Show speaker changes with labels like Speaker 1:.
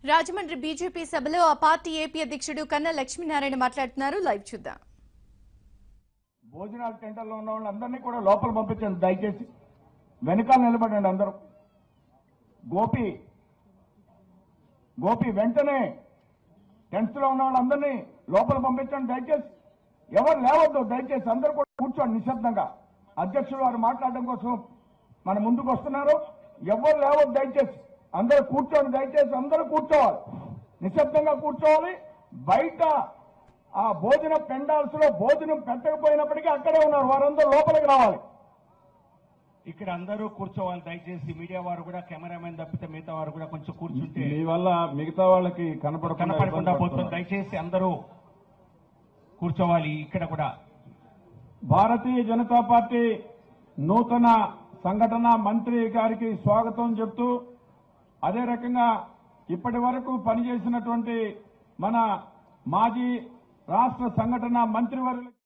Speaker 1: Rajahmundry BJP సభలో ఆ party AP అధ్యక్షుడు కన్నా లక్ష్మీనారాయణ మాట్లాడుతున్నారు లైవ్ చూద్దాం
Speaker 2: భోజనాల టెంటర్లో ఉన్న వాళ్ళందరినీ కూడా లోపల పంపించండి దయచేసి వెనకాల నిలబడండి అందరూ గోపి గోపి వెంటనే టెంట్స్ లో ఉన్న వాళ్ళందరినీ లోపల పంపించండి దయచేసి ఎవరు లేవద్దు దయచేసి అందరూ కూడా కూర్చోండి నిశ్శబ్దంగా అధ్యక్షులు వారు మాట్లాడడం కోసం మన ముందుకు వస్తున్నారు ఎవరు లేవద్దు దయచేసి అందరూ కూర్చోండి దయచేసి అందరూ కూర్చోవాలి నిశ్శబ్దంగా కూర్చోవాలి బయట ఆ భోజన పెండాల్స్ లో భోజనం పెట్టకపోయినప్పటికీ అక్కడే ఉన్నారు వారందరూ లోపలికి రావాలి
Speaker 3: ఇక్కడ అందరూ కూర్చోవాలి దయచేసి మీడియా వారు కూడా కెమెరామెన్ తప్పితే మిగతా వారు కూడా కొంచెం కూర్చుంటే
Speaker 4: మీ వల్ల మిగతా వాళ్ళకి కనపడకుండా
Speaker 3: కనపడకుండా
Speaker 4: ఇబ్బంది
Speaker 3: పోతుంది
Speaker 4: పడుతున్నారు.
Speaker 3: దయచేసి అందరూ కూర్చోవాలి ఇక్కడ కూడా
Speaker 4: భారతీయ జనతా పార్టీ నూతన సంఘటన మంత్రి గారికి స్వాగతం చెప్తూ అదే రకంగా ఇప్పటి వరకు పనిచేసినటువంటి మన మాజీ రాష్ట్ర సంఘటన మంత్రివర్యులకి